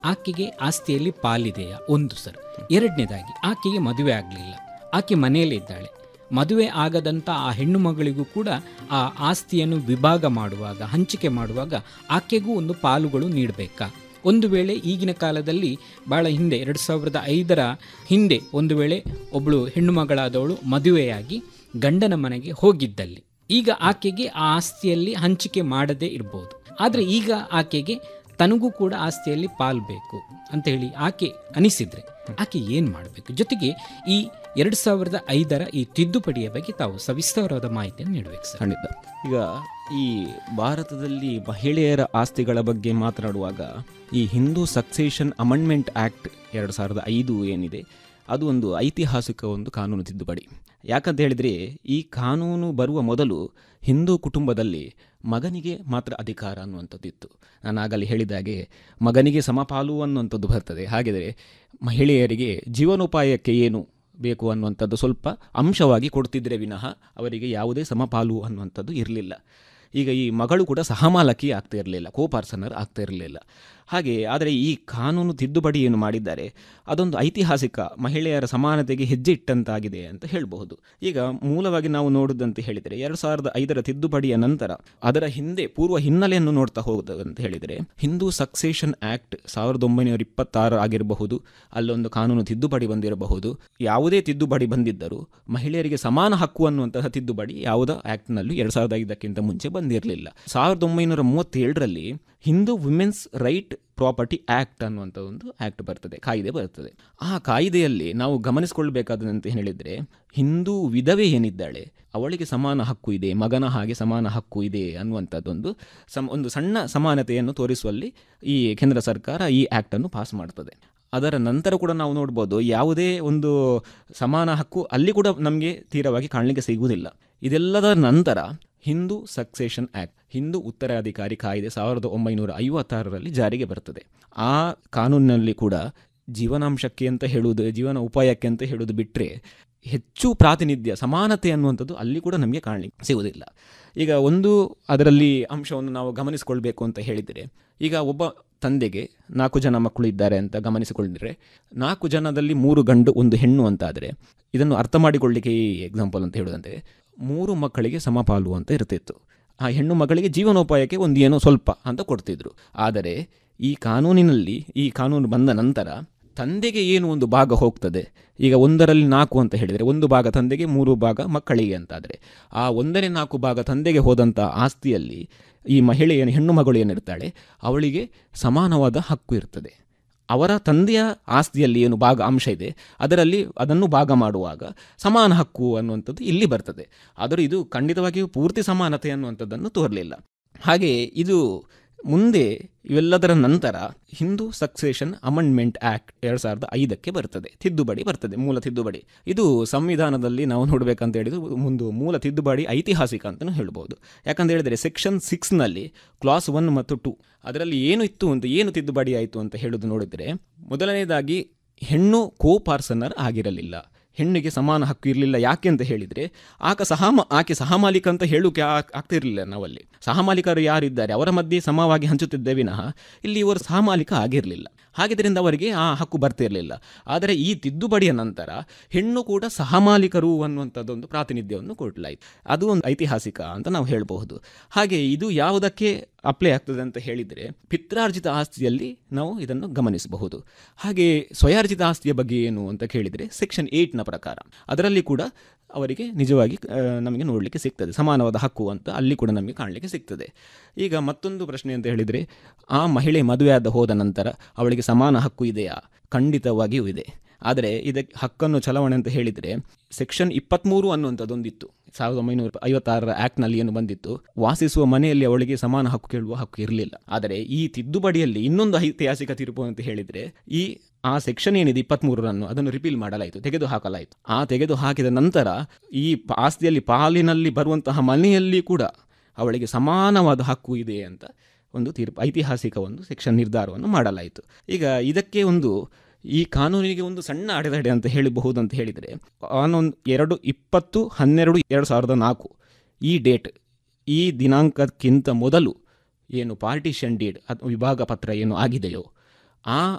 ಆಕೆಗೆ ಆಸ್ತಿಯಲ್ಲಿ ಪಾಲಿದೆಯಾ ಒಂದು ಸರ್ ಎರಡನೇದಾಗಿ ಆಕೆಗೆ ಮದುವೆ ಆಗಲಿಲ್ಲ ಆಕೆ ಮನೆಯಲ್ಲಿದ್ದಾಳೆ ಮದುವೆ ಆಗದಂಥ ಆ ಹೆಣ್ಣು ಮಗಳಿಗೂ ಕೂಡ ಆ ಆಸ್ತಿಯನ್ನು ವಿಭಾಗ ಮಾಡುವಾಗ ಹಂಚಿಕೆ ಮಾಡುವಾಗ ಆಕೆಗೂ ಒಂದು ಪಾಲುಗಳು ನೀಡಬೇಕಾ ಒಂದು ವೇಳೆ ಈಗಿನ ಕಾಲದಲ್ಲಿ ಭಾಳ ಹಿಂದೆ ಎರಡು ಸಾವಿರದ ಐದರ ಹಿಂದೆ ಒಂದು ವೇಳೆ ಒಬ್ಬಳು ಹೆಣ್ಣು ಮಗಳಾದವಳು ಮದುವೆಯಾಗಿ ಗಂಡನ ಮನೆಗೆ ಹೋಗಿದ್ದಲ್ಲಿ ಈಗ ಆಕೆಗೆ ಆ ಆಸ್ತಿಯಲ್ಲಿ ಹಂಚಿಕೆ ಮಾಡದೇ ಇರ್ಬೋದು ಆದರೆ ಈಗ ಆಕೆಗೆ ತನಗೂ ಕೂಡ ಆಸ್ತಿಯಲ್ಲಿ ಪಾಲು ಬೇಕು ಅಂತ ಹೇಳಿ ಆಕೆ ಅನಿಸಿದ್ರೆ ಆಕೆ ಏನು ಮಾಡಬೇಕು ಜೊತೆಗೆ ಈ ಎರಡು ಸಾವಿರದ ಐದರ ಈ ತಿದ್ದುಪಡಿಯ ಬಗ್ಗೆ ತಾವು ಸವಿಸ್ತಾರವಾದ ಮಾಹಿತಿಯನ್ನು ನೀಡಬೇಕು ಸರ್ ಖಂಡಿತ ಈಗ ಈ ಭಾರತದಲ್ಲಿ ಮಹಿಳೆಯರ ಆಸ್ತಿಗಳ ಬಗ್ಗೆ ಮಾತನಾಡುವಾಗ ಈ ಹಿಂದೂ ಸಕ್ಸೇಷನ್ ಅಮೆಂಡ್ಮೆಂಟ್ ಆ್ಯಕ್ಟ್ ಎರಡು ಸಾವಿರದ ಐದು ಏನಿದೆ ಅದು ಒಂದು ಐತಿಹಾಸಿಕ ಒಂದು ಕಾನೂನು ತಿದ್ದುಪಡಿ ಯಾಕಂತ ಹೇಳಿದರೆ ಈ ಕಾನೂನು ಬರುವ ಮೊದಲು ಹಿಂದೂ ಕುಟುಂಬದಲ್ಲಿ ಮಗನಿಗೆ ಮಾತ್ರ ಅಧಿಕಾರ ಅನ್ನುವಂಥದ್ದು ಇತ್ತು ನಾನು ಆಗಲೇ ಹೇಳಿದ ಹಾಗೆ ಮಗನಿಗೆ ಸಮಪಾಲು ಅನ್ನುವಂಥದ್ದು ಬರ್ತದೆ ಹಾಗಿದ್ರೆ ಮಹಿಳೆಯರಿಗೆ ಜೀವನೋಪಾಯಕ್ಕೆ ಏನು ಬೇಕು ಅನ್ನುವಂಥದ್ದು ಸ್ವಲ್ಪ ಅಂಶವಾಗಿ ಕೊಡ್ತಿದ್ರೆ ವಿನಃ ಅವರಿಗೆ ಯಾವುದೇ ಸಮಪಾಲು ಅನ್ನುವಂಥದ್ದು ಇರಲಿಲ್ಲ ಈಗ ಈ ಮಗಳು ಕೂಡ ಸಹಮಾಲಕಿ ಆಗ್ತಾ ಇರಲಿಲ್ಲ ಕೋ ಪಾರ್ಸನರ್ ಆಗ್ತಾ ಇರಲಿಲ್ಲ ಹಾಗೆ ಆದರೆ ಈ ಕಾನೂನು ತಿದ್ದುಪಡಿ ಏನು ಮಾಡಿದ್ದಾರೆ ಅದೊಂದು ಐತಿಹಾಸಿಕ ಮಹಿಳೆಯರ ಸಮಾನತೆಗೆ ಹೆಜ್ಜೆ ಇಟ್ಟಂತಾಗಿದೆ ಅಂತ ಹೇಳಬಹುದು ಈಗ ಮೂಲವಾಗಿ ನಾವು ನೋಡುದಂತ ಹೇಳಿದರೆ ಎರಡು ಸಾವಿರದ ಐದರ ತಿದ್ದುಪಡಿಯ ನಂತರ ಅದರ ಹಿಂದೆ ಪೂರ್ವ ಹಿನ್ನೆಲೆಯನ್ನು ನೋಡ್ತಾ ಹೋಗುದಂತ ಹೇಳಿದರೆ ಹಿಂದೂ ಸಕ್ಸೇಷನ್ ಆಕ್ಟ್ ಸಾವಿರದ ಒಂಬೈನೂರ ಇಪ್ಪತ್ತಾರು ಆಗಿರಬಹುದು ಅಲ್ಲೊಂದು ಕಾನೂನು ತಿದ್ದುಪಡಿ ಬಂದಿರಬಹುದು ಯಾವುದೇ ತಿದ್ದುಪಡಿ ಬಂದಿದ್ದರೂ ಮಹಿಳೆಯರಿಗೆ ಸಮಾನ ಹಕ್ಕು ಅನ್ನುವಂತಹ ತಿದ್ದುಪಡಿ ಯಾವುದೋ ಆಕ್ಟ್ನಲ್ಲೂ ಎರಡು ಸಾವಿರದ ಐದಕ್ಕಿಂತ ಮುಂಚೆ ಬಂದಿರಲಿಲ್ಲ ಸಾವಿರದ ಒಂಬೈನೂರ ಮೂವತ್ತೇಳರಲ್ಲಿ Hindu women's right property act ಅನ್ನುವಂಥ ಒಂದು ಆ್ಯಕ್ಟ್ ಬರ್ತದೆ ಕಾಯ್ದೆ ಬರ್ತದೆ ಆ ಕಾಯ್ದೆಯಲ್ಲಿ ನಾವು ಗಮನಿಸಿಕೊಳ್ಬೇಕಾದಂತ ಹೇಳಿದರೆ ಹಿಂದೂ ವಿಧವೆ ಏನಿದ್ದಾಳೆ ಅವಳಿಗೆ ಸಮಾನ ಹಕ್ಕು ಇದೆ ಮಗನ ಹಾಗೆ ಸಮಾನ ಹಕ್ಕು ಇದೆ ಅನ್ನುವಂಥದ್ದೊಂದು ಸಮ್ ಒಂದು ಸಣ್ಣ ಸಮಾನತೆಯನ್ನು ತೋರಿಸುವಲ್ಲಿ ಈ ಕೇಂದ್ರ ಸರ್ಕಾರ ಈ ಆ್ಯಕ್ಟನ್ನು ಪಾಸ್ ಮಾಡ್ತದೆ ಅದರ ನಂತರ ಕೂಡ ನಾವು ನೋಡ್ಬೋದು ಯಾವುದೇ ಒಂದು ಸಮಾನ ಹಕ್ಕು ಅಲ್ಲಿ ಕೂಡ ನಮಗೆ ತೀರವಾಗಿ ಕಾಣಲಿಕ್ಕೆ ಸಿಗುವುದಿಲ್ಲ ಇದೆಲ್ಲದ ನಂತರ ಹಿಂದೂ ಸಕ್ಸೇಷನ್ ಆ್ಯಕ್ಟ್ ಹಿಂದೂ ಉತ್ತರಾಧಿಕಾರಿ ಕಾಯ್ದೆ ಸಾವಿರದ ಒಂಬೈನೂರ ಐವತ್ತಾರರಲ್ಲಿ ಜಾರಿಗೆ ಬರ್ತದೆ ಆ ಕಾನೂನಿನಲ್ಲಿ ಕೂಡ ಜೀವನಾಂಶಕ್ಕೆ ಅಂತ ಹೇಳುವುದು ಜೀವನ ಉಪಾಯಕ್ಕೆ ಅಂತ ಹೇಳುವುದು ಬಿಟ್ಟರೆ ಹೆಚ್ಚು ಪ್ರಾತಿನಿಧ್ಯ ಸಮಾನತೆ ಅನ್ನುವಂಥದ್ದು ಅಲ್ಲಿ ಕೂಡ ನಮಗೆ ಕಾಣಲಿಕ್ಕೆ ಸಿಗುವುದಿಲ್ಲ ಈಗ ಒಂದು ಅದರಲ್ಲಿ ಅಂಶವನ್ನು ನಾವು ಗಮನಿಸಿಕೊಳ್ಬೇಕು ಅಂತ ಹೇಳಿದರೆ ಈಗ ಒಬ್ಬ ತಂದೆಗೆ ನಾಲ್ಕು ಜನ ಮಕ್ಕಳು ಇದ್ದಾರೆ ಅಂತ ಗಮನಿಸಿಕೊಂಡಿದ್ರೆ ನಾಲ್ಕು ಜನದಲ್ಲಿ ಮೂರು ಗಂಡು ಒಂದು ಹೆಣ್ಣು ಅಂತಾದರೆ ಇದನ್ನು ಅರ್ಥ ಮಾಡಿಕೊಳ್ಳಿಕ್ಕೆ ಈ ಎಕ್ಸಾಂಪಲ್ ಅಂತ ಹೇಳೋದಂತೆ ಮೂರು ಮಕ್ಕಳಿಗೆ ಸಮಪಾಲು ಅಂತ ಇರ್ತಿತ್ತು ಆ ಹೆಣ್ಣು ಮಗಳಿಗೆ ಜೀವನೋಪಾಯಕ್ಕೆ ಒಂದು ಏನೋ ಸ್ವಲ್ಪ ಅಂತ ಕೊಡ್ತಿದ್ರು ಆದರೆ ಈ ಕಾನೂನಿನಲ್ಲಿ ಈ ಕಾನೂನು ಬಂದ ನಂತರ ತಂದೆಗೆ ಏನು ಒಂದು ಭಾಗ ಹೋಗ್ತದೆ ಈಗ ಒಂದರಲ್ಲಿ ನಾಲ್ಕು ಅಂತ ಹೇಳಿದರೆ ಒಂದು ಭಾಗ ತಂದೆಗೆ ಮೂರು ಭಾಗ ಮಕ್ಕಳಿಗೆ ಅಂತಾದರೆ ಆ ಒಂದನೇ ನಾಲ್ಕು ಭಾಗ ತಂದೆಗೆ ಹೋದಂಥ ಆಸ್ತಿಯಲ್ಲಿ ಈ ಮಹಿಳೆ ಏನು ಹೆಣ್ಣು ಮಗಳು ಏನಿರ್ತಾಳೆ ಅವಳಿಗೆ ಸಮಾನವಾದ ಹಕ್ಕು ಇರ್ತದೆ ಅವರ ತಂದೆಯ ಆಸ್ತಿಯಲ್ಲಿ ಏನು ಭಾಗ ಅಂಶ ಇದೆ ಅದರಲ್ಲಿ ಅದನ್ನು ಭಾಗ ಮಾಡುವಾಗ ಸಮಾನ ಹಕ್ಕು ಅನ್ನುವಂಥದ್ದು ಇಲ್ಲಿ ಬರ್ತದೆ ಆದರೂ ಇದು ಖಂಡಿತವಾಗಿಯೂ ಪೂರ್ತಿ ಸಮಾನತೆ ಅನ್ನುವಂಥದ್ದನ್ನು ತೋರಲಿಲ್ಲ ಹಾಗೆ ಇದು ಮುಂದೆ ಇವೆಲ್ಲದರ ನಂತರ ಹಿಂದೂ ಸಕ್ಸೇಷನ್ ಅಮೆಂಡ್ಮೆಂಟ್ ಆ್ಯಕ್ಟ್ ಎರಡು ಸಾವಿರದ ಐದಕ್ಕೆ ಬರ್ತದೆ ತಿದ್ದುಪಡಿ ಬರ್ತದೆ ಮೂಲ ತಿದ್ದುಪಡಿ ಇದು ಸಂವಿಧಾನದಲ್ಲಿ ನಾವು ನೋಡಬೇಕಂತ ಹೇಳಿದ್ರು ಒಂದು ಮೂಲ ತಿದ್ದುಪಡಿ ಐತಿಹಾಸಿಕ ಅಂತಲೂ ಹೇಳ್ಬೋದು ಯಾಕಂತ ಹೇಳಿದರೆ ಸೆಕ್ಷನ್ ಸಿಕ್ಸ್ನಲ್ಲಿ ಕ್ಲಾಸ್ ಒನ್ ಮತ್ತು ಟು ಅದರಲ್ಲಿ ಏನು ಇತ್ತು ಅಂತ ಏನು ತಿದ್ದುಪಡಿ ಆಯಿತು ಅಂತ ಹೇಳೋದು ನೋಡಿದರೆ ಮೊದಲನೇದಾಗಿ ಹೆಣ್ಣು ಕೋ ಪಾರ್ಸನರ್ ಆಗಿರಲಿಲ್ಲ ಹೆಣ್ಣಿಗೆ ಸಮಾನ ಹಕ್ಕು ಇರಲಿಲ್ಲ ಯಾಕೆ ಅಂತ ಹೇಳಿದರೆ ಆಗ ಸಹಮ ಆಕೆ ಸಹಮಾಲಿಕ ಅಂತ ಹೇಳೋಕೆ ಆಗ್ತಿರಲಿಲ್ಲ ನಾವಲ್ಲಿ ಸಹಮಾಲಿಕರು ಯಾರಿದ್ದಾರೆ ಅವರ ಮಧ್ಯೆ ಸಮವಾಗಿ ಹಂಚುತ್ತಿದ್ದೇ ವಿನಃ ಇಲ್ಲಿ ಇವರು ಸಹಮಾಲಿಕ ಆಗಿರಲಿಲ್ಲ ಹಾಗಿದ್ದರಿಂದ ಅವರಿಗೆ ಆ ಹಕ್ಕು ಬರ್ತಿರಲಿಲ್ಲ ಆದರೆ ಈ ತಿದ್ದುಪಡಿಯ ನಂತರ ಹೆಣ್ಣು ಕೂಡ ಸಹಮಾಲಿಕರು ಅನ್ನುವಂಥದ್ದೊಂದು ಪ್ರಾತಿನಿಧ್ಯವನ್ನು ಕೊಡಲಾಯಿತು ಅದು ಒಂದು ಐತಿಹಾಸಿಕ ಅಂತ ನಾವು ಹೇಳಬಹುದು ಹಾಗೆ ಇದು ಯಾವುದಕ್ಕೆ ಅಪ್ಲೈ ಆಗ್ತದೆ ಅಂತ ಹೇಳಿದರೆ ಪಿತ್ರಾರ್ಜಿತ ಆಸ್ತಿಯಲ್ಲಿ ನಾವು ಇದನ್ನು ಗಮನಿಸಬಹುದು ಹಾಗೆ ಸ್ವಯಾರ್ಜಿತ ಆಸ್ತಿಯ ಬಗ್ಗೆ ಏನು ಅಂತ ಕೇಳಿದರೆ ಸೆಕ್ಷನ್ ಏಯ್ಟ್ನ ಪ್ರಕಾರ ಅದರಲ್ಲಿ ಕೂಡ ಅವರಿಗೆ ನಿಜವಾಗಿ ನಮಗೆ ನೋಡಲಿಕ್ಕೆ ಸಿಗ್ತದೆ ಸಮಾನವಾದ ಹಕ್ಕು ಅಂತ ಅಲ್ಲಿ ಕೂಡ ನಮಗೆ ಕಾಣಲಿಕ್ಕೆ ಸಿಗ್ತದೆ ಈಗ ಮತ್ತೊಂದು ಪ್ರಶ್ನೆ ಅಂತ ಹೇಳಿದರೆ ಆ ಮಹಿಳೆ ಮದುವೆಯಾದ ಹೋದ ನಂತರ ಅವಳಿಗೆ ಸಮಾನ ಹಕ್ಕು ಇದೆಯಾ ಖಂಡಿತವಾಗಿಯೂ ಇದೆ ಆದರೆ ಇದಕ್ಕೆ ಹಕ್ಕನ್ನು ಚಲಾವಣೆ ಅಂತ ಹೇಳಿದರೆ ಸೆಕ್ಷನ್ ಇಪ್ಪತ್ತ್ಮೂರು ಅನ್ನುವಂಥದ್ದೊಂದಿತ್ತು ಸಾವಿರದ ಒಂಬೈನೂರ ಐವತ್ತಾರರ ಆ್ಯಕ್ಟ್ನಲ್ಲಿ ಏನು ಬಂದಿತ್ತು ವಾಸಿಸುವ ಮನೆಯಲ್ಲಿ ಅವಳಿಗೆ ಸಮಾನ ಹಕ್ಕು ಕೇಳುವ ಹಕ್ಕು ಇರಲಿಲ್ಲ ಆದರೆ ಈ ತಿದ್ದುಪಡಿಯಲ್ಲಿ ಇನ್ನೊಂದು ಐತಿಹಾಸಿಕ ತೀರ್ಪು ಅಂತ ಹೇಳಿದರೆ ಈ ಆ ಸೆಕ್ಷನ್ ಏನಿದೆ ಇಪ್ಪತ್ತ್ಮೂರರನ್ನು ಅದನ್ನು ರಿಪೀಲ್ ಮಾಡಲಾಯಿತು ತೆಗೆದು ಹಾಕಲಾಯಿತು ಆ ತೆಗೆದು ಹಾಕಿದ ನಂತರ ಈ ಆಸ್ತಿಯಲ್ಲಿ ಪಾಲಿನಲ್ಲಿ ಬರುವಂತಹ ಮನೆಯಲ್ಲಿ ಕೂಡ ಅವಳಿಗೆ ಸಮಾನವಾದ ಹಕ್ಕು ಇದೆ ಅಂತ ಒಂದು ತೀರ್ಪು ಐತಿಹಾಸಿಕ ಒಂದು ಸೆಕ್ಷನ್ ನಿರ್ಧಾರವನ್ನು ಮಾಡಲಾಯಿತು ಈಗ ಇದಕ್ಕೆ ಒಂದು ಈ ಕಾನೂನಿಗೆ ಒಂದು ಸಣ್ಣ ಅಡೆತಡೆ ಅಂತ ಹೇಳಬಹುದು ಅಂತ ಹೇಳಿದರೆ ಆನೊಂದು ಎರಡು ಇಪ್ಪತ್ತು ಹನ್ನೆರಡು ಎರಡು ಸಾವಿರದ ನಾಲ್ಕು ಈ ಡೇಟ್ ಈ ದಿನಾಂಕಕ್ಕಿಂತ ಮೊದಲು ಏನು ಪಾರ್ಟಿಷನ್ ಡೀಡ್ ಅಥವಾ ವಿಭಾಗ ಪತ್ರ ಏನು ಆಗಿದೆಯೋ ಆ